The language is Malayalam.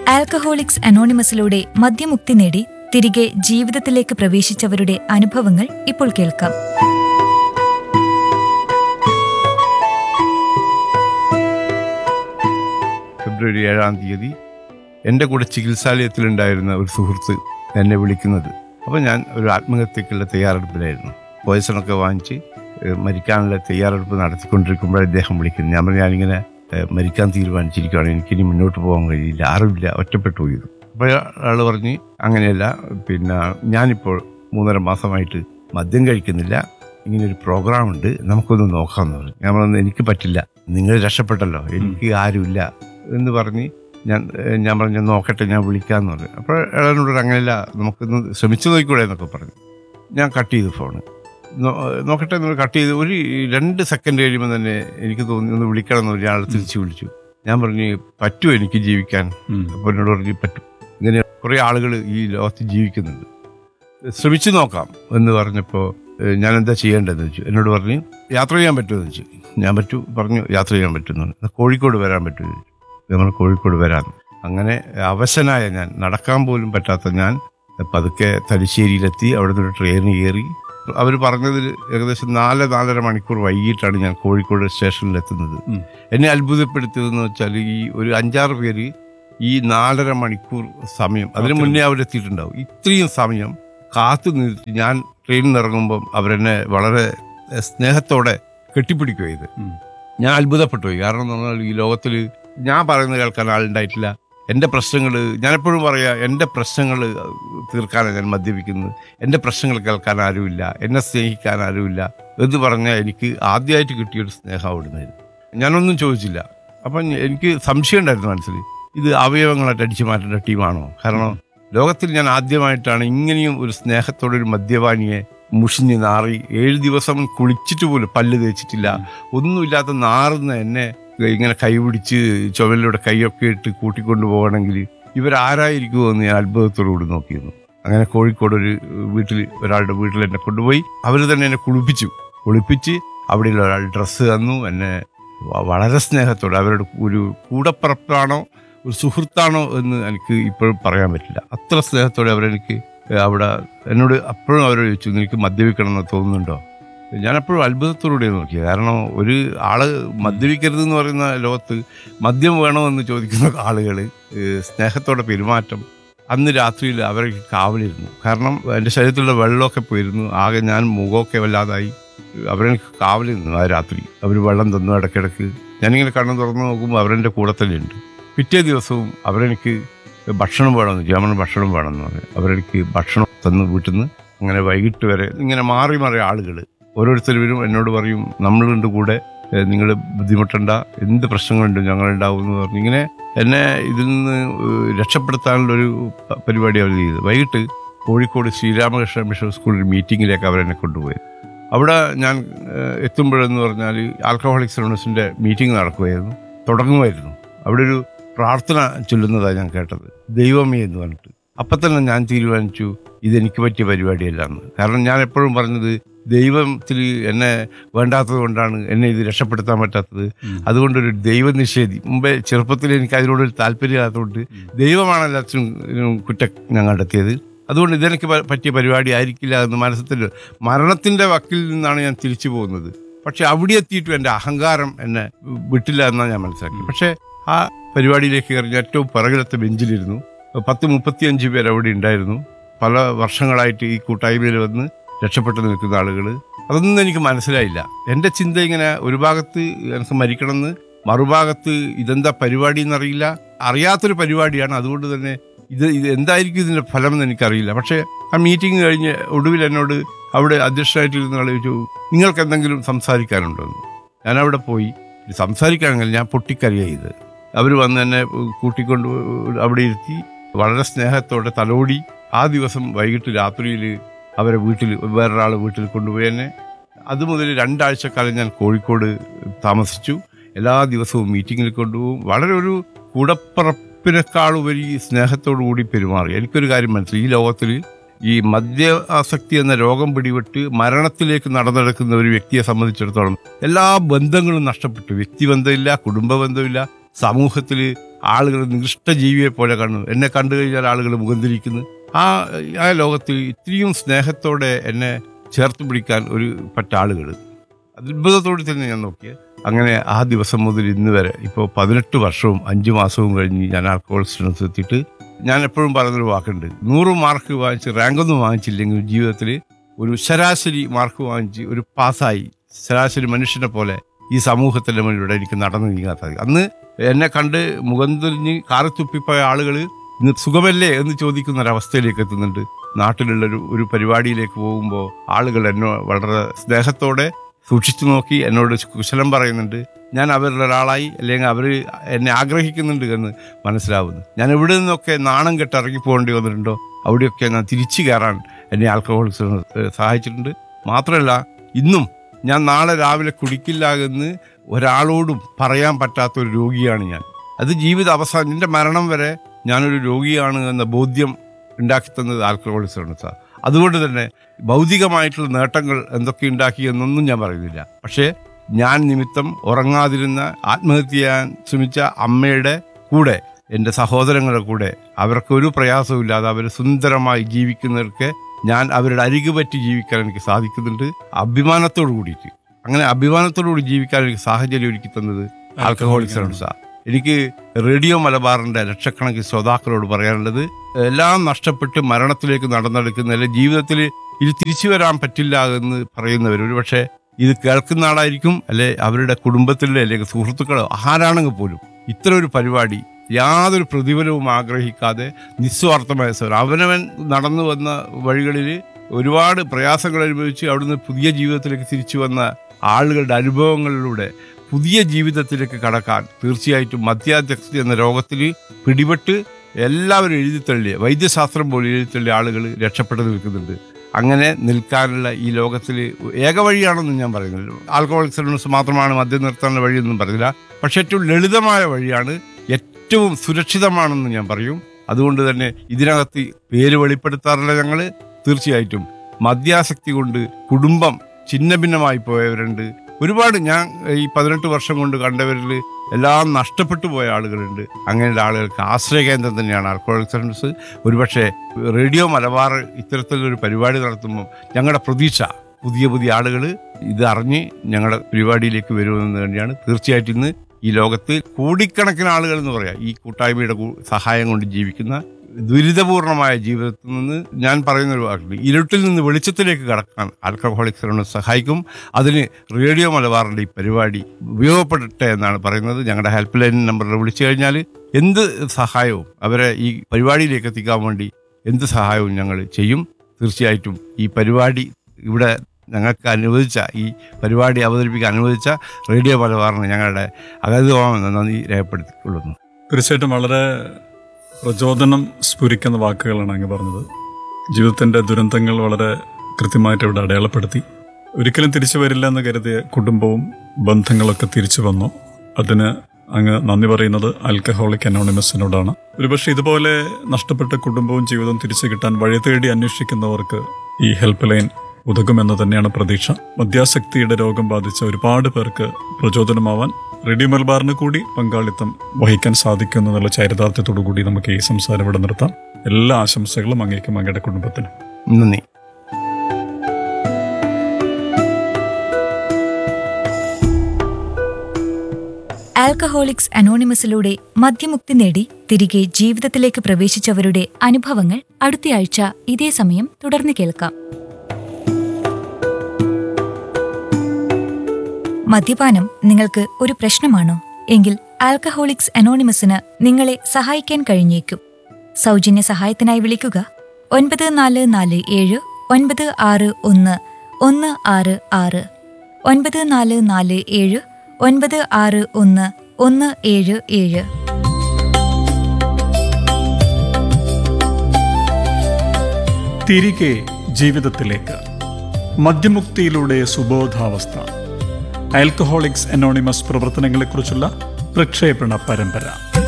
ആൽക്കഹോളിക്സ് അനോണിമസിലൂടെ മദ്യമുക്തി നേടി തിരികെ ജീവിതത്തിലേക്ക് പ്രവേശിച്ചവരുടെ അനുഭവങ്ങൾ ഇപ്പോൾ കേൾക്കാം ഫെബ്രുവരി ഏഴാം തീയതി എൻ്റെ കൂടെ ചികിത്സാലയത്തിലുണ്ടായിരുന്ന ഒരു സുഹൃത്ത് എന്നെ വിളിക്കുന്നത് അപ്പോൾ ഞാൻ ഒരു ആത്മഹത്യക്കുള്ള തയ്യാറെടുപ്പിലായിരുന്നു പോയസണൊക്കെ വാങ്ങിച്ച് ഏഹ്, മരിക്കാനുള്ള തയ്യാറെടുപ്പ് നടത്തിക്കൊണ്ടിരിക്കുമ്പോൾ അദ്ദേഹം വിളിക്കുന്നു ഞാൻ പറഞ്ഞു ഞാനിങ്ങനെ ഏഹ്, മരിക്കാൻ തീരുമാനിച്ചിരിക്കുകയാണ് എനിക്കിനി മുന്നോട്ട് പോകാൻ കഴിയില്ല ആരുമില്ല ഒറ്റപ്പെട്ടു പോയത് അപ്പോൾ ആൾ പറഞ്ഞ് അങ്ങനെയല്ല പിന്നെ ഞാനിപ്പോൾ മൂന്നര മാസമായിട്ട് മദ്യം കഴിക്കുന്നില്ല ഇങ്ങനെ ഒരു പ്രോഗ്രാം ഉണ്ട് നമുക്കൊന്ന് നോക്കാമെന്ന് പറഞ്ഞു ഞാൻ പറഞ്ഞു എനിക്ക് പറ്റില്ല നിങ്ങൾ രക്ഷപ്പെട്ടല്ലോ എനിക്ക് ആരുമില്ല എന്ന് പറഞ്ഞ് ഞാൻ ഏഹ് ഞാൻ പറഞ്ഞു "ഞാൻ നോക്കട്ടെ ഞാൻ വിളിക്കാമെന്ന് പറഞ്ഞു അപ്പോൾ അയാളോട് പറഞ്ഞു, അങ്ങനെയല്ല നമുക്കൊന്ന് ശ്രമിച്ചു നോക്കിക്കൂടെ എന്നൊക്കെ പറഞ്ഞു ഞാൻ കട്ട് ചെയ്തു ഫോണ് നോ- നോക്കട്ടെ എന്ന് കട്ട് ചെയ്ത് ഒരു രണ്ട് സെക്കൻഡ് കഴിയുമ്പോൾ തന്നെ എനിക്ക് തോന്നി ഒന്ന് വിളിക്കണം എന്ന് പറഞ്ഞ് അയാൾ തിരിച്ചു വിളിച്ചു ഞാൻ പറഞ്ഞു പറ്റുമോ എനിക്ക് ജീവിക്കാൻ അപ്പോൾ എന്നോട് പറഞ്ഞു പറ്റും ഇങ്ങനെ കുറേ ആളുകൾ ഈ ലോകത്ത് ജീവിക്കുന്നുണ്ട് ശ്രമിച്ചു നോക്കാം എന്ന് പറഞ്ഞപ്പോൾ ഏഹ്, ഞാൻ എന്താ ചെയ്യേണ്ടതെന്ന് വെച്ചു എന്നോട് പറഞ്ഞു യാത്ര ചെയ്യാൻ പറ്റുമെന്ന് വെച്ചു ഞാൻ പറ്റൂ പറഞ്ഞു യാത്ര ചെയ്യാൻ പറ്റുന്നു കോഴിക്കോട് വരാൻ പറ്റുമെന്ന് ചോദിച്ചു നമ്മൾ കോഴിക്കോട് വരാം അങ്ങനെ അവശനായ ഞാൻ നടക്കാൻ പോലും പറ്റാത്ത ഞാൻ പതുക്കെ തലശ്ശേരിയിലെത്തി അവിടെ നിന്ന് ട്രെയിൻ കയറി അവർ പറഞ്ഞതിൽ ഏകദേശം നാല് നാലര മണിക്കൂർ വൈകിട്ടാണ് ഞാൻ കോഴിക്കോട് സ്റ്റേഷനിൽ എത്തുന്നത് ഉം. എന്നെ അത്ഭുതപ്പെടുത്തിയതെന്ന് വെച്ചാൽ ഈ ഒരു അഞ്ചാറ് പേര് ഈ നാലര മണിക്കൂർ സമയം അതിന് മുന്നേ അവരെത്തിയിട്ടുണ്ടാവും ഇത്രയും സമയം കാത്തു നിർത്തി ഞാൻ ട്രെയിനിൽ നിന്ന് ഇറങ്ങുമ്പം അവരെന്നെ വളരെ സ്നേഹത്തോടെ കെട്ടിപ്പിടിക്കുക ഇത് ഉം. ഞാൻ അത്ഭുതപ്പെട്ടു പോയി കാരണം എന്ന് പറഞ്ഞാൽ ഈ ലോകത്തിൽ ഞാൻ പറയുന്നത് കേൾക്കാൻ ആളുണ്ടായിട്ടില്ല എൻ്റെ പ്രശ്നങ്ങൾ ഞാനെപ്പോഴും പറയാ എൻ്റെ പ്രശ്നങ്ങൾ തീർക്കാനാണ് ഞാൻ മദ്യപിക്കുന്നത് എൻ്റെ പ്രശ്നങ്ങൾ കേൾക്കാൻ ആരുമില്ല എന്നെ സ്നേഹിക്കാൻ ആരുമില്ല എന്ന് പറഞ്ഞാൽ എനിക്ക് ആദ്യമായിട്ട് കിട്ടിയൊരു സ്നേഹം അവിടുന്നായിരുന്നു ഞാനൊന്നും ചോദിച്ചില്ല അപ്പം എനിക്ക് സംശയം ഉണ്ടായിരുന്നു മനസ്സിൽ ഇത് അവയവങ്ങളായിട്ട് അടിച്ചു മാറ്റേണ്ട ടീമാണോ കാരണം ലോകത്തിൽ ഞാൻ ആദ്യമായിട്ടാണ് ഇങ്ങനെയും ഒരു സ്നേഹത്തോടെ ഒരു മദ്യപാനിയെ മുഷിഞ്ഞ് നാറി ഏഴ് ദിവസം കുളിച്ചിട്ട് പോലും പല്ല് തേച്ചിട്ടില്ല ഒന്നുമില്ലാത്ത നാറുന്ന എന്നെ ഇങ്ങനെ കൈപിടിച്ച് ചുവലിലൂടെ കൈയൊക്കെ ഇട്ട് കൂട്ടിക്കൊണ്ടു പോകണമെങ്കിൽ ഇവരാരായിരിക്കുമോ എന്ന് ഞാൻ അത്ഭുതത്തോടുകൂടി നോക്കിയിരുന്നു അങ്ങനെ കോഴിക്കോട് ഒരു വീട്ടിൽ ഒരാളുടെ വീട്ടിൽ എന്നെ കൊണ്ടുപോയി അവർ തന്നെ എന്നെ കുളിപ്പിച്ചു കുളിപ്പിച്ച് അവിടെയുള്ള ഒരാൾ ഡ്രസ്സ് തന്നു എന്നെ വ- വളരെ സ്നേഹത്തോടെ അവരുടെ ഒരു കൂടപ്പറപ്പാണോ ഒരു സുഹൃത്താണോ എന്ന് എനിക്ക് ഇപ്പോഴും പറയാൻ പറ്റില്ല അത്ര സ്നേഹത്തോടെ അവരെനിക്ക് അവിടെ എന്നോട് അപ്പോഴും അവരോട് ചോദിച്ചു നിനക്ക് മദ്യപിക്കണം എന്ന് തോന്നുന്നുണ്ടോ ഞാൻ അപ്പോഴും അത്ഭുതത്തോടുകൂടി നോക്കിയത് കാരണം ഒരു ആള് മദ്യപിക്കരുത് എന്ന് പറയുന്ന ലോകത്ത് മദ്യം വേണമെന്ന് ചോദിക്കുന്ന ആളുകൾ സ്നേഹത്തോടെ പെരുമാറ്റം അന്ന് രാത്രിയിൽ അവർക്ക് കാവലിരുന്നു കാരണം എൻ്റെ ശരീരത്തിലുള്ള വെള്ളമൊക്കെ പോയിരുന്നു ആകെ ഞാൻ മുഖമൊക്കെ വല്ലാതായി അവരെനിക്ക് കാവലിരുന്നു ആ രാത്രി അവർ വെള്ളം തന്നു ഇടയ്ക്കിടയ്ക്ക് ഞാനിങ്ങനെ കണ്ണു തുറന്ന് നോക്കുമ്പോൾ അവരെൻ്റെ കൂടെ തന്നെയുണ്ട് പിറ്റേ ദിവസവും അവരെനിക്ക് ഭക്ഷണം വേണമെന്ന് ജർമ്മൻ ഭക്ഷണം വേണമെന്ന് പറഞ്ഞു അവരെനിക്ക് ഭക്ഷണം തന്നു വീട്ടിൽ നിന്ന് അങ്ങനെ വൈകിട്ട് വരെ ഇങ്ങനെ മാറി മാറി ആളുകൾ ഓരോരുത്തരും എന്നോട് പറയും നമ്മളുണ്ട് കൂടെ നിങ്ങൾ ബുദ്ധിമുട്ടണ്ട എന്ത് പ്രശ്നങ്ങളുണ്ട് ഞങ്ങളുണ്ടാവും എന്ന് പറഞ്ഞു ഇങ്ങനെ എന്നെ ഇതിൽ നിന്ന് ഏഹ്, രക്ഷപ്പെടുത്താനുള്ള ഒരു പ- പരിപാടി അവർ ചെയ്തു വൈകിട്ട് കോഴിക്കോട് ശ്രീരാമകൃഷ്ണ മിഷൻ സ്കൂളിൽ മീറ്റിങ്ങിലേക്ക് അവരെന്നെ കൊണ്ടുപോയി അവിടെ ഞാൻ ഏഹ്, എത്തുമ്പോഴെന്ന് പറഞ്ഞാൽ ആൽക്കഹോളിക്സ് അനോണസിന്റെ മീറ്റിംഗ് നടക്കുമായിരുന്നു തുടങ്ങുമായിരുന്നു അവിടെ ഒരു പ്രാർത്ഥന ചൊല്ലുന്നതാണ് ഞാൻ കേട്ടത് ദൈവമേ എന്ന് പറഞ്ഞിട്ട് അപ്പം തന്നെ ഞാൻ തീരുമാനിച്ചു ഇതെനിക്ക് പറ്റിയ പരിപാടിയല്ല എന്ന് കാരണം ഞാൻ എപ്പോഴും പറഞ്ഞത് ദൈവത്തിൽ എന്നെ വേണ്ടാത്തത് കൊണ്ടാണ് എന്നെ ഇത് രക്ഷപ്പെടുത്താൻ പറ്റാത്തത് അതുകൊണ്ടൊരു ദൈവനിഷേധി മുമ്പേ ചെറുപ്പത്തിൽ എനിക്ക് അതിനോടൊരു താല്പര്യമില്ലാത്തതുകൊണ്ട് ദൈവമാണ് എല്ലാത്തിനും ഇതിനും കുറ്റം ഞാൻ കണ്ടെത്തിയത് അതുകൊണ്ട് ഇതെനിക്ക് പ- പറ്റിയ പരിപാടി ആയിരിക്കില്ല എന്ന് മനസ്സിൽ മരണത്തിന്റെ വക്കിൽ നിന്നാണ് ഞാൻ തിരിച്ചു പോകുന്നത് പക്ഷെ അവിടെ എത്തിയിട്ടും എൻ്റെ അഹങ്കാരം എന്നെ വിട്ടില്ല എന്നാണ് ഞാൻ മനസ്സിലാക്കി പക്ഷേ ആ പരിപാടിയിലേക്ക് കയറി ഞാൻ ഏറ്റവും പിറകിലത്തെ ബെഞ്ചിലിരുന്നു പത്ത് മുപ്പത്തിയഞ്ച് പേർ അവിടെ ഉണ്ടായിരുന്നു പല വർഷങ്ങളായിട്ട് ഈ കൂട്ടായ്മയിൽ വന്ന് രക്ഷപ്പെട്ടു നിൽക്കുന്ന ആളുകൾ അതൊന്നും എനിക്ക് മനസ്സിലായില്ല എൻ്റെ ചിന്ത ഇങ്ങനെ ഒരു ഭാഗത്ത് എനിക്ക് മരിക്കണമെന്ന് മറുഭാഗത്ത് ഇതെന്താ പരിപാടി എന്നറിയില്ല അറിയാത്തൊരു പരിപാടിയാണ് അതുകൊണ്ട് തന്നെ ഇത് ഇത് എന്തായിരിക്കും ഇതിന്റെ ഫലം എന്ന് എനിക്കറിയില്ല പക്ഷേ ആ മീറ്റിംഗ് കഴിഞ്ഞ് ഒടുവിൽ എന്നോട് അവിടെ അധ്യക്ഷനായിട്ടിരുന്ന ആൾ ചോദിച്ചു നിങ്ങൾക്ക് എന്തെങ്കിലും സംസാരിക്കാനുണ്ടോ എന്ന് ഞാൻ അവിടെ പോയി സംസാരിക്കാണെങ്കിൽ ഞാൻ പൊട്ടിക്കറിയ ഇത് അവർ വന്ന് എന്നെ കൂട്ടിക്കൊണ്ട് അവിടെ ഇരുത്തി വളരെ സ്നേഹത്തോടെ തലോടി ആ ദിവസം വൈകിട്ട് രാത്രിയിൽ അവരെ വീട്ടിൽ വേറൊരാൾ വീട്ടിൽ കൊണ്ടുപോയി എന്നെ അതുമുതൽ രണ്ടാഴ്ചക്കാലം ഞാൻ കോഴിക്കോട് താമസിച്ചു എല്ലാ ദിവസവും മീറ്റിങ്ങിൽ കൊണ്ടുപോകും വളരെ ഒരു കൂടപ്പറപ്പിനേക്കാളുപരി സ്നേഹത്തോടു കൂടി പെരുമാറി എനിക്കൊരു കാര്യം മനസ്സിലായി ഈ ലോകത്തിൽ ഈ മദ്യാസക്തി എന്ന രോഗം പിടിപെട്ട് മരണത്തിലേക്ക് നടന്നെടുക്കുന്ന ഒരു വ്യക്തിയെ സംബന്ധിച്ചിടത്തോളം എല്ലാ ബന്ധങ്ങളും നഷ്ടപ്പെട്ടു വ്യക്തിബന്ധമില്ല കുടുംബ ബന്ധമില്ല സമൂഹത്തിൽ ആളുകൾ നികൃഷ്ട ജീവിയെ പോലെ കണ്ടു എന്നെ കണ്ടു കഴിഞ്ഞാൽ ആളുകൾ മുഖം തിരിക്കുന്നു ആ ആ ലോകത്ത് ഇത്രയും സ്നേഹത്തോടെ എന്നെ ചേർത്ത് പിടിക്കാൻ ഒരു പറ്റ ആളുകൾ അത്ഭുതത്തോടെ തന്നെ ഞാൻ നോക്കിയത് അങ്ങനെ ആ ദിവസം മുതൽ ഇന്ന് വരെ ഇപ്പോൾ പതിനെട്ട് വർഷവും അഞ്ച് മാസവും കഴിഞ്ഞ് ഞാൻ ആൽക്കഹോൾ സ്റ്റുഡൻസ് എത്തിയിട്ട് ഞാൻ എപ്പോഴും പറയുന്നൊരു വാക്കുണ്ട് നൂറ് മാർക്ക് വാങ്ങിച്ച് റാങ്കൊന്നും വാങ്ങിച്ചില്ലെങ്കിൽ ജീവിതത്തിൽ ഒരു ശരാശരി മാർക്ക് വാങ്ങിച്ച് ഒരു പാസ്സായി ശരാശരി മനുഷ്യനെ പോലെ ഈ സമൂഹത്തിന്റെ മുന്നിലൂടെ എനിക്ക് നടന്നു നീങ്ങാൻ സാധിക്കും അന്ന് എന്നെ കണ്ട് മുഖം തിരിഞ്ഞ് കാറി തുപ്പിപ്പോയ ആളുകൾ ഇന്ന് സുഖമല്ലേ എന്ന് ചോദിക്കുന്ന ഒരവസ്ഥയിലേക്ക് എത്തുന്നുണ്ട് നാട്ടിലുള്ള ഒരു ഒരു പരിപാടിയിലേക്ക് പോകുമ്പോൾ ആളുകൾ എന്നോ വളരെ സ്നേഹത്തോടെ സൂക്ഷിച്ചു നോക്കി എന്നോട് കുശലം പറയുന്നുണ്ട് ഞാൻ അവരുടെ ഒരാളായി അല്ലെങ്കിൽ അവർ എന്നെ ആഗ്രഹിക്കുന്നുണ്ട് എന്ന് മനസ്സിലാവുന്നു ഞാൻ എവിടെ നിന്നൊക്കെ നാണം കെട്ട് ഇറങ്ങി പോകേണ്ടി വന്നിട്ടുണ്ടോ അവിടെയൊക്കെ ഞാൻ തിരിച്ചു കയറാൻ എന്നെ ആൽക്കഹോളിക്സ് സഹായിച്ചിട്ടുണ്ട് മാത്രമല്ല ഇന്നും ഞാൻ നാളെ രാവിലെ കുടിക്കില്ല എന്ന് ഒരാളോടും പറയാൻ പറ്റാത്ത ഒരു രോഗിയാണ് ഞാൻ അത് ജീവിത അവസാനം എൻ്റെ മരണം വരെ ഞാനൊരു രോഗിയാണ് എന്ന ബോധ്യം ഉണ്ടാക്കി തന്നത് ആൽക്കഹോളിക്സാണ് സാർ അതുകൊണ്ട് തന്നെ ഭൗതികമായിട്ടുള്ള നേട്ടങ്ങൾ എന്തൊക്കെ ഉണ്ടാക്കി എന്നൊന്നും ഞാൻ പറയുന്നില്ല പക്ഷേ ഞാൻ നിമിത്തം ഉറങ്ങാതിരുന്ന ആത്മഹത്യ ചെയ്യാൻ ശ്രമിച്ച അമ്മയുടെ കൂടെ എൻ്റെ സഹോദരങ്ങളുടെ കൂടെ അവർക്കൊരു പ്രയാസമില്ലാതെ അവർ സുന്ദരമായി ജീവിക്കുന്നവർക്ക് ഞാൻ അവരുടെ അരികു പറ്റി ജീവിക്കാൻ എനിക്ക് സാധിക്കുന്നുണ്ട് അഭിമാനത്തോടു കൂടിയിട്ട് അങ്ങനെ അഭിമാനത്തോടു കൂടി ജീവിക്കാൻ എനിക്ക് സാഹചര്യം ഒരുക്കി തന്നത് ആൽക്കഹോളിക്സാണ് സാർ എനിക്ക് റേഡിയോ മലബാറിന്റെ ലക്ഷക്കണക്കിന് ശ്രോതാക്കളോട് പറയാനുള്ളത് എല്ലാം നഷ്ടപ്പെട്ട് മരണത്തിലേക്ക് നടന്നെടുക്കുന്ന അല്ലെ ജീവിതത്തിൽ ഇത് തിരിച്ചു വരാൻ പറ്റില്ല എന്ന് പറയുന്നവർ ഒരുപക്ഷെ ഇത് കേൾക്കുന്ന ആളായിരിക്കും അല്ലെ അവരുടെ കുടുംബത്തിലെ അല്ലെങ്കിൽ സുഹൃത്തുക്കളോ ആരാണെങ്കിൽ പോലും ഇത്തരം ഒരു പരിപാടി യാതൊരു പ്രതിഫലവും ആഗ്രഹിക്കാതെ നിസ്വാർത്ഥമായ സേവനം അവനവൻ നടന്നു വന്ന വഴികളിൽ ഒരുപാട് പ്രയാസങ്ങൾ അനുഭവിച്ച് അവിടുന്ന് പുതിയ ജീവിതത്തിലേക്ക് തിരിച്ചു വന്ന ആളുകളുടെ അനുഭവങ്ങളിലൂടെ പുതിയ ജീവിതത്തിലേക്ക് കടക്കാൻ തീർച്ചയായിട്ടും മദ്യാധ്യക്ഷത എന്ന രോഗത്തിൽ പിടിപെട്ട് എല്ലാവരും എഴുതിത്തള്ളിയ വൈദ്യശാസ്ത്രം പോലും എഴുതിത്തള്ളിയ ആളുകൾ രക്ഷപ്പെട്ടു നിൽക്കുന്നുണ്ട് അങ്ങനെ നിൽക്കാനുള്ള ഈ ലോകത്തിൽ ഏക വഴിയാണെന്നും ഞാൻ പറയുന്നില്ല ആൽക്കഹോളിക് സർവീസ് മാത്രമാണ് മദ്യം നിർത്താനുള്ള വഴിയൊന്നും പറയുന്നില്ല പക്ഷെ ഏറ്റവും ലളിതമായ വഴിയാണ് ഏറ്റവും സുരക്ഷിതമാണെന്ന് ഞാൻ പറയും അതുകൊണ്ട് തന്നെ ഇതിനകത്ത് പേര് വെളിപ്പെടുത്താറില്ല ഞങ്ങൾ തീർച്ചയായിട്ടും മദ്യാസക്തി കൊണ്ട് കുടുംബം ഛിന്ന ഭിന്നമായി പോയവരുണ്ട് ഒരുപാട് ഞാൻ ഈ പതിനെട്ട് വർഷം കൊണ്ട് കണ്ടവരിൽ എല്ലാം നഷ്ടപ്പെട്ടു പോയ ആളുകളുണ്ട് അങ്ങനെയുള്ള ആളുകൾക്ക് ആശ്രയകേന്ദ്രം തന്നെയാണ് ആൽക്കഹോളിക് സർവീസ് ഒരുപക്ഷെ റേഡിയോ മലബാർ ഇത്തരത്തിലൊരു പരിപാടി നടത്തുമ്പോൾ ഞങ്ങളുടെ പ്രതീക്ഷ പുതിയ പുതിയ ആളുകൾ ഇത് അറിഞ്ഞ് ഞങ്ങളുടെ പരിപാടിയിലേക്ക് വരുമെന്ന് തന്നെയാണ് തീർച്ചയായിട്ടും ഇന്ന് ഈ ലോകത്ത് കോടിക്കണക്കിന് ആളുകൾ എന്ന് പറയാം ഈ കൂട്ടായ്മയുടെ കൂ- സഹായം കൊണ്ട് ജീവിക്കുന്ന ദുരിതപൂർണമായ ജീവിതത്തിൽ നിന്ന് ഞാൻ പറയുന്ന ഒരു വാക്കുണ്ട് ഇരുട്ടിൽ നിന്ന് വെളിച്ചത്തിലേക്ക് കടക്കാൻ ആൽക്കഹോളിക് സർവീസ് സഹായിക്കും അതിന് റേഡിയോ മലബാറിന്റെ ഈ പരിപാടി ഉപയോഗപ്പെടട്ടെ എന്നാണ് പറയുന്നത് ഞങ്ങളുടെ ഹെൽപ്പ് ലൈൻ നമ്പറിൽ വിളിച്ചു കഴിഞ്ഞാൽ എന്ത് സഹായവും അവരെ ഈ പരിപാടിയിലേക്ക് എത്തിക്കാൻ വേണ്ടി എന്ത് സഹായവും ഞങ്ങൾ ചെയ്യും തീർച്ചയായിട്ടും ഈ പരിപാടി ഇവിടെ ഞങ്ങൾക്ക് അനുവദിച്ച ഈ പരിപാടി അവതരിപ്പിക്കാൻ അനുവദിച്ച റേഡിയോ മലബാറിന് ഞങ്ങളുടെ അഗതിവാമെന്ന് നന്ദി രേഖപ്പെടുത്തിക്കൊള്ളുന്നു തീർച്ചയായിട്ടും വളരെ പ്രചോദനം സ്ഫുരിക്കുന്ന വാക്കുകളാണ് അങ്ങ് പറഞ്ഞത് ജീവിതത്തിന്റെ ദുരന്തങ്ങൾ വളരെ കൃത്യമായിട്ട് ഇവിടെ അടയാളപ്പെടുത്തി ഒരിക്കലും തിരിച്ചു വരില്ല എന്ന് കരുതിയ കുടുംബവും ബന്ധങ്ങളൊക്കെ തിരിച്ചു വന്നു അതിന് അങ്ങ് നന്ദി പറയുന്നത് ആൽക്കഹോളിക് അനോണിമസിനോടാണ് ഒരുപക്ഷെ ഇതുപോലെ നഷ്ടപ്പെട്ട കുടുംബവും ജീവിതവും തിരിച്ചു കിട്ടാൻ വഴി തേടി അന്വേഷിക്കുന്നവർക്ക് ഈ ഹെൽപ്പ് ലൈൻ ഉതകുമെന്ന് തന്നെയാണ് പ്രതീക്ഷ മദ്യാസക്തിയുടെ രോഗം ബാധിച്ച ഒരുപാട് പേർക്ക് പ്രചോദനമാവാൻ റെഡി മലബാറിന് കൂടി പങ്കാളിത്തം വഹിക്കാൻ സാധിക്കും എന്നുള്ള ചരിതാർത്ഥ്യത്തോടു കൂടി നമുക്ക് ഈ സംസാരം ഇവിടെ നിർത്താം എല്ലാ ആശംസകളും അങ്ങേക്കും അങ്ങയുടെ കുടുംബത്തിനും നന്ദി ആൽക്കഹോളിക്സ് അനോണിമസിലൂടെ മദ്യമുക്തി നേടി തിരികെ ജീവിതത്തിലേക്ക് പ്രവേശിച്ചവരുടെ അനുഭവങ്ങൾ അടുത്തയാഴ്ച ഇതേ സമയം തുടർന്ന് കേൾക്കാം മദ്യപാനം നിങ്ങൾക്ക് ഒരു പ്രശ്നമാണോ എങ്കിൽ ആൽക്കഹോളിക്സ് അനോണിമസിന് നിങ്ങളെ സഹായിക്കാൻ കഴിഞ്ഞേക്കും സൗജന്യ സഹായത്തിനായി വിളിക്കുക ഒൻപത് നാല് നാല് ഏഴ് ഒൻപത് ആറ് ഒന്ന് ഒന്ന് ആറ് ആറ് ഒൻപത് നാല് നാല് ഏഴ് ഒൻപത് ആറ് ഒന്ന് ഒന്ന് ഏഴ് ഏഴ് തിരികെ ജീവിതത്തിലേക്ക് മദ്യമുക്തിയിലൂടെ സുബോധാവസ്ഥ ആൽക്കഹോളിക്സ് അനോണിമസ് പ്രവർത്തനങ്ങളെക്കുറിച്ചുള്ള പ്രക്ഷേപണ പരമ്പര